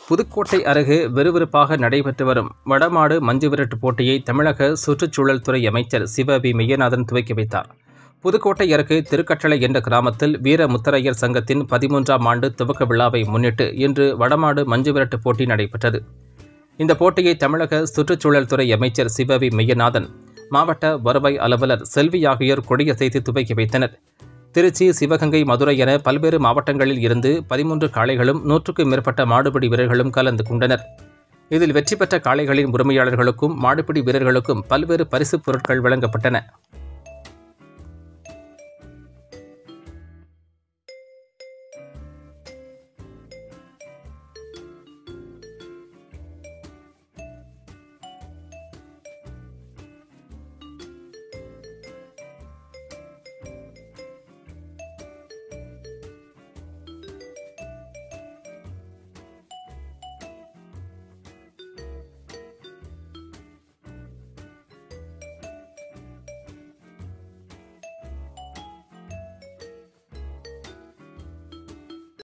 புதுக்கோட்டை அருகே விறுவிறுப்பாக நடைபெற்று வரும் வடமாடு மஞ்சு விரட்டு போட்டியை தமிழக சுற்றுச்சூழல் துறை அமைச்சர் சிவ வி மெய்யநாதன் துவக்கி வைத்தார் புதுக்கோட்டை அருகே திருக்கட்டளை என்ற கிராமத்தில் வீர முத்தரையர் சங்கத்தின் பதிமூன்றாம் ஆண்டு துவக்க விழாவை முன்னிட்டு இன்று வடமாடு மஞ்சு விரட்டு போட்டி நடைபெற்றது இந்த போட்டியை தமிழக சுற்றுச்சூழல் துறை அமைச்சர் சிவ வி மெய்யநாதன் மாவட்ட வருவாய் அலுவலர் செல்வி ஆகியோர் கொடியசைத்து துவக்கி வைத்தனர் திருச்சி சிவகங்கை மதுரை என பல்வேறு மாவட்டங்களில் இருந்து பதிமூன்று காளைகளும் நூற்றுக்கும் மேற்பட்ட மாடுபிடி வீரர்களும் கலந்து கொண்டனர் இதில் வெற்றி பெற்ற காளைகளின் உரிமையாளர்களுக்கும் மாடுபிடி வீரர்களுக்கும் பல்வேறு பரிசுப் பொருட்கள் வழங்கப்பட்டன